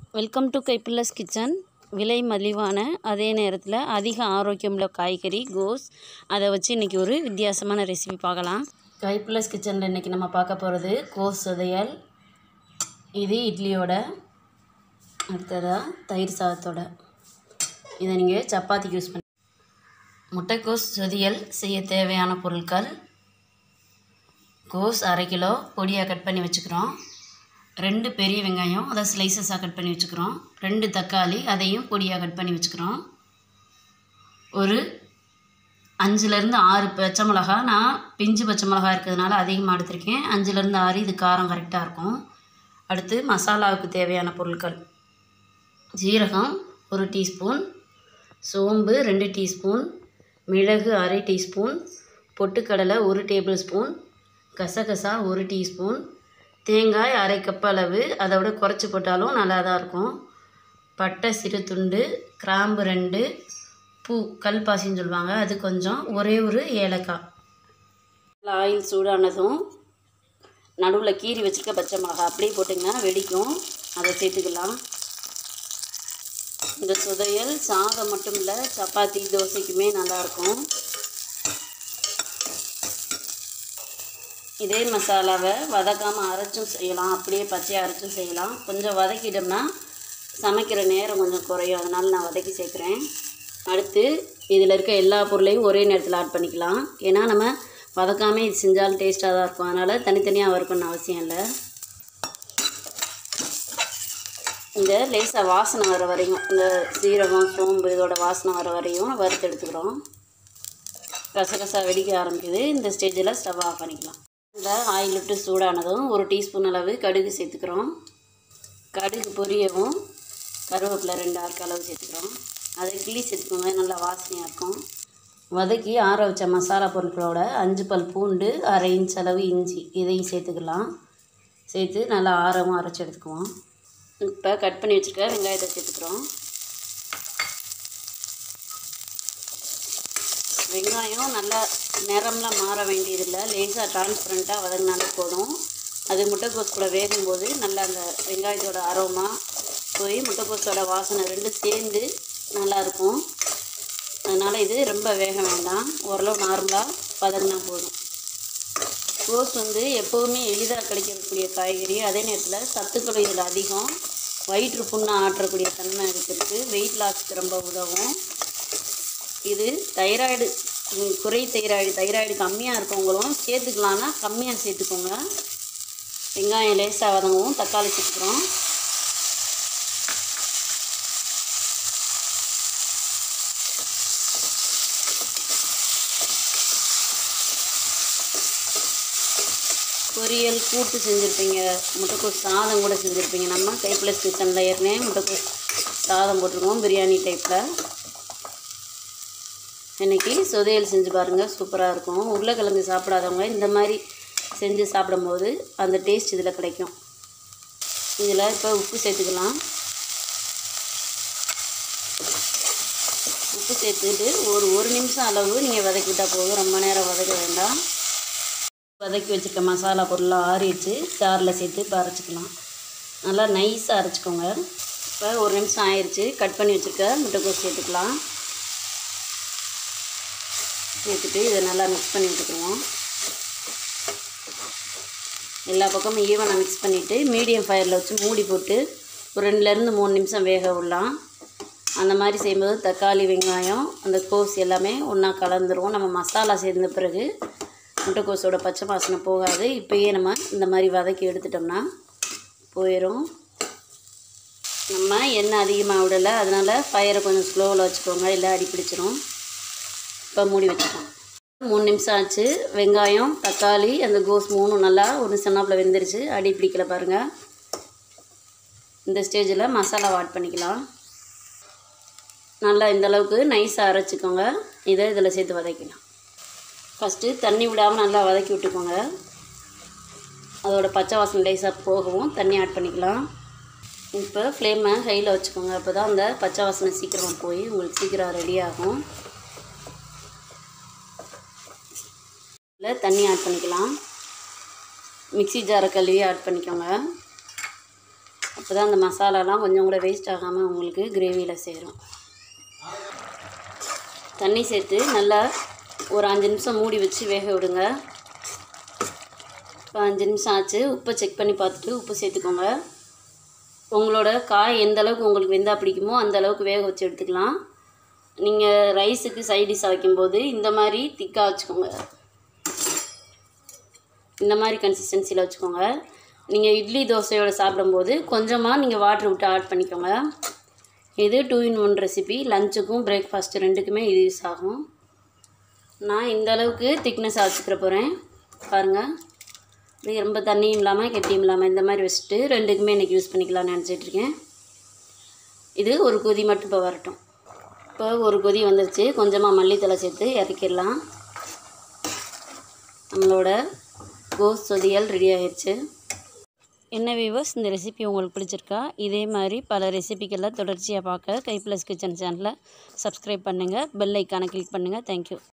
welcome to கைப்பிள்ளஸ் kitchen விலை மலிவான அதே நேரத்தில் அதிக ஆரோக்கியமுள்ள காய்கறி கோஸ் அதை வச்சு இன்றைக்கி ஒரு வித்தியாசமான ரெசிபி பார்க்கலாம் கைப்பிள்ளஸ் கிச்சனில் இன்றைக்கி நம்ம பார்க்க போகிறது கோஸ் சுதையல் இது இட்லியோட அடுத்ததாக தயிர் சாதத்தோட இதை நீங்கள் சப்பாத்திக்கு யூஸ் பண்ணி முட்டைக்கோஸ் சொதியல் செய்ய தேவையான பொருட்கள் கோஸ் அரை கிலோ பொடியாக கட் பண்ணி வச்சுக்கிறோம் ரெண்டு பெரிய வெங்காயம் அதை ஸ்லைசஸாக கட் பண்ணி வச்சுக்கிறோம் ரெண்டு தக்காளி அதையும் பொடியாக கட் பண்ணி வச்சுக்கிறோம் ஒரு அஞ்சுலேருந்து ஆறு பச்சை மிளகா நான் பிஞ்சு பச்சை மிளகா இருக்கிறதுனால அதிகமாக எடுத்திருக்கேன் அஞ்சுலேருந்து ஆறு இது காரம் கரெக்டாக இருக்கும் அடுத்து மசாலாவுக்கு தேவையான பொருட்கள் ஜீரகம் ஒரு டீஸ்பூன் சோம்பு ரெண்டு டீஸ்பூன் மிளகு அரை டீஸ்பூன் பொட்டுக்கடலை ஒரு டேபிள் ஸ்பூன் கசகசா ஒரு டீஸ்பூன் தேங்காய் அரை கப் அளவு அதை விட குறைச்சி போட்டாலும் நல்லா தான் இருக்கும் பட்டை சிறு துண்டு கிராம்பு ரெண்டு பூ கல்பாசின்னு சொல்லுவாங்க அது கொஞ்சம் ஒரே ஒரு ஏலக்காய் ஆயில் சூடானதும் நடுவில் கீறி வச்சுருக்க பச்சை மிளகா அப்படியே போட்டிங்கன்னா வெடிக்கும் அதை சேர்த்துக்கலாம் இந்த சுதையல் சாதம் மட்டும் இல்லை சப்பாத்தி தோசைக்குமே நல்லாயிருக்கும் இதே மசாலாவை வதக்காமல் அரைச்சும் செய்யலாம் அப்படியே பச்சையாக அரைச்சும் செய்யலாம் கொஞ்சம் வதக்கிட்டோம்னா சமைக்கிற நேரம் கொஞ்சம் குறையும் அதனால் நான் வதக்கி சேர்க்குறேன் அடுத்து இதில் இருக்க எல்லா பொருளையும் ஒரே நேரத்தில் ஆட் பண்ணிக்கலாம் ஏன்னா நம்ம வதக்காமல் இது செஞ்சாலும் டேஸ்ட்டாக தான் இருக்கும் அதனால் தனித்தனியாக வறுக்கணும்னு அவசியம் இல்லை இந்த லேசாக வாசனை வர வரையும் இந்த சீரகம் சோம்பு இதோட வாசனை வர வரையும் வறுத்து எடுத்துக்கிறோம் கசகசா வெடிக்க ஆரம்பிக்குது இந்த ஸ்டேஜில் ஸ்டவ் ஆஃப் பண்ணிக்கலாம் இந்த ஆயில் விட்டு சூடானதும் ஒரு டீஸ்பூன் அளவு கடுகு சேர்த்துக்கிறோம் கடுகு பொரியவும் கருவேப்பிலை ரெண்டு ஆறு அளவு சேர்த்துக்கிறோம் அதை கிள்ளி சேர்த்துக்கோங்க நல்லா வாசனையாக இருக்கும் வதக்கி ஆற வச்ச மசாலா பொருட்களோட அஞ்சு பல் பூண்டு அரை இன்ச் அளவு இஞ்சி இதையும் சேர்த்துக்கலாம் சேர்த்து நல்லா ஆரமாக அரைச்சி எடுத்துக்குவோம் இப்போ கட் பண்ணி வச்சுருக்க வெங்காயத்தை சேர்த்துக்கிறோம் வெங்காயம் நல்லா நிறம்லாம் மாற வேண்டியதில்லை லேசாக டிரான்ஸ்பரண்ட்டாக வதங்கினாலே போதும் அது முட்டைக்கோஸ் கூட வேகும்போது நல்லா அந்த வெங்காயத்தோட அரோமா போய் முட்டைக்கோஸோட வாசனை ரெண்டும் சேர்ந்து நல்லாயிருக்கும் அதனால் இது ரொம்ப வேக வேண்டாம் ஓரளவு நார்மலாக வதங்கினா போதும் கோஸ் வந்து எப்போவுமே எளிதாக கிடைக்கக்கூடிய காய்கறி அதே நேரத்தில் சத்துக்கள் இதில் அதிகம் வயிற்று புண்ணை ஆற்றக்கூடிய தன்மை இருக்கிறதுக்கு வெயிட் லாஸ்க்கு ரொம்ப உதவும் இது தைராய்டு குறை தைராய்டு தைராய்டு கம்மியாக இருக்கவங்களும் சேர்த்துக்கலான்னா கம்மியாக சேர்த்துக்கோங்க வெங்காயம் லேசாக வதங்கவும் தக்காளி சேர்த்துக்கிறோம் பொரியல் கூட்டு செஞ்சுருப்பீங்க முட்டைக்கோஸ் சாதம் கூட செஞ்சுருப்பீங்க நம்ம கைப்ளஸ் கிச்சனில் ஏற்கனவே முட்டைக்கோஸ் சாதம் போட்டிருக்கோம் பிரியாணி டைப்பில் இன்றைக்கி சொதையல் செஞ்சு பாருங்கள் சூப்பராக இருக்கும் உருளைக்கிழங்கு சாப்பிடாதவங்க இந்த மாதிரி செஞ்சு சாப்பிடும்போது அந்த டேஸ்ட் இதில் கிடைக்கும் இதில் இப்போ உப்பு சேர்த்துக்கலாம் உப்பு சேர்த்துட்டு ஒரு ஒரு நிமிஷம் அளவு நீங்கள் வதக்கி விட்டால் போதும் ரொம்ப நேரம் வதக்க வேண்டாம் வதக்கி வச்சுருக்க மசாலா பொருளாக ஆறிடுச்சு ஜாரில் சேர்த்து இப்போ அரைச்சிக்கலாம் நல்லா நைஸாக அரைச்சிக்கோங்க இப்போ ஒரு நிமிஷம் ஆயிடுச்சு கட் பண்ணி வச்சுருக்க முட்டைக்கோஸ் சேர்த்துக்கலாம் சேர்த்துட்டு இதை நல்லா மிக்ஸ் பண்ணி விட்டுக்குவோம் எல்லா பக்கமும் ஈவனாக மிக்ஸ் பண்ணிவிட்டு மீடியம் ஃபயரில் வச்சு மூடி போட்டு ஒரு ரெண்டுலேருந்து மூணு நிமிஷம் வேக விடலாம் அந்த மாதிரி செய்யும்போது தக்காளி வெங்காயம் அந்த கோஸ் எல்லாமே ஒன்றா கலந்துரும் நம்ம மசாலா சேர்ந்த பிறகு முட்டைக்கோஸோட பச்சை வாசனை போகாது இப்போயே நம்ம இந்த மாதிரி வதக்கி எடுத்துட்டோம்னா போயிடும் நம்ம எண்ணெய் அதிகமாக விடலை அதனால் ஃபயரை கொஞ்சம் ஸ்லோவில் வச்சுக்கோங்க இல்லை அடி பிடிச்சிரும் இப்போ மூடி வச்சுக்கலாம் மூணு நிமிஷம் ஆச்சு வெங்காயம் தக்காளி அந்த கோஸ் மூணும் நல்லா ஒரு சென்னாப்பில் வெந்துருச்சு அடி பிடிக்கல பாருங்கள் இந்த ஸ்டேஜில் மசாலா ஆட் பண்ணிக்கலாம் நல்லா இந்தளவுக்கு நைஸாக அரைச்சிக்கோங்க இதை இதில் சேர்த்து வதக்கலாம் ஃபஸ்ட்டு தண்ணி விடாமல் நல்லா வதக்கி விட்டுக்கோங்க அதோட பச்சை வாசனை லேசாக போகவும் தண்ணி ஆட் பண்ணிக்கலாம் இப்போ ஃப்ளேமை ஹையில் வச்சுக்கோங்க அப்போ தான் அந்த பச்சை வாசனை சீக்கிரமாக போய் உங்களுக்கு சீக்கிரம் ரெடி ஆகும் இதில் தண்ணி ஆட் பண்ணிக்கலாம் மிக்ஸி ஜாரை கழுவி ஆட் பண்ணிக்கோங்க அப்போ தான் அந்த மசாலாலாம் கொஞ்சம் கூட வேஸ்ட் ஆகாமல் உங்களுக்கு கிரேவியில் சேரும் தண்ணி சேர்த்து நல்லா ஒரு அஞ்சு நிமிஷம் மூடி வச்சு வேக விடுங்க இப்போ அஞ்சு நிமிஷம் ஆச்சு உப்பை செக் பண்ணி பார்த்துட்டு உப்பு சேர்த்துக்கோங்க உங்களோட காய் எந்த அளவுக்கு உங்களுக்கு வெந்தா பிடிக்குமோ அந்த அளவுக்கு வேக வச்சு எடுத்துக்கலாம் நீங்கள் ரைஸுக்கு சைட் டிஷ்ஷாக வைக்கும்போது இந்த மாதிரி திக்காக வச்சுக்கோங்க இந்த மாதிரி கன்சிஸ்டன்சியில் வச்சுக்கோங்க நீங்கள் இட்லி தோசையோடு சாப்பிடும்போது கொஞ்சமாக நீங்கள் வாட்டர் விட்டு ஆட் பண்ணிக்கோங்க இது டூ இன் ஒன் ரெசிபி லஞ்சுக்கும் பிரேக்ஃபாஸ்ட்டு ரெண்டுக்குமே இது யூஸ் ஆகும் நான் இந்த அளவுக்கு திக்னஸாக வச்சுக்கிற போகிறேன் பாருங்கள் இப்படி ரொம்ப தண்ணியும் இல்லாமல் கெட்டியும் இல்லாமல் இந்த மாதிரி வச்சுட்டு ரெண்டுக்குமே இன்றைக்கி யூஸ் பண்ணிக்கலாம்னு நினச்சிட்ருக்கேன் இது ஒரு கொதி மட்டும் இப்போ வரட்டும் இப்போ ஒரு கொதி வந்துருச்சு கொஞ்சமாக மல்லித்தலை சேர்த்து இறக்கிடலாம் நம்மளோட கோஸ் சொதியல் ரெடி ஆயிடுச்சு என்ன வியூவர்ஸ் இந்த ரெசிபி உங்களுக்கு பிடிச்சிருக்கா இதே மாதிரி பல ரெசிபிக்கெல்லாம் தொடர்ச்சியாக பார்க்க கை ப்ளஸ் கிச்சன் சேனலை சப்ஸ்கிரைப் பண்ணுங்கள் பெல் ஐக்கானை கிளிக் பண்ணுங்கள் தேங்க்யூ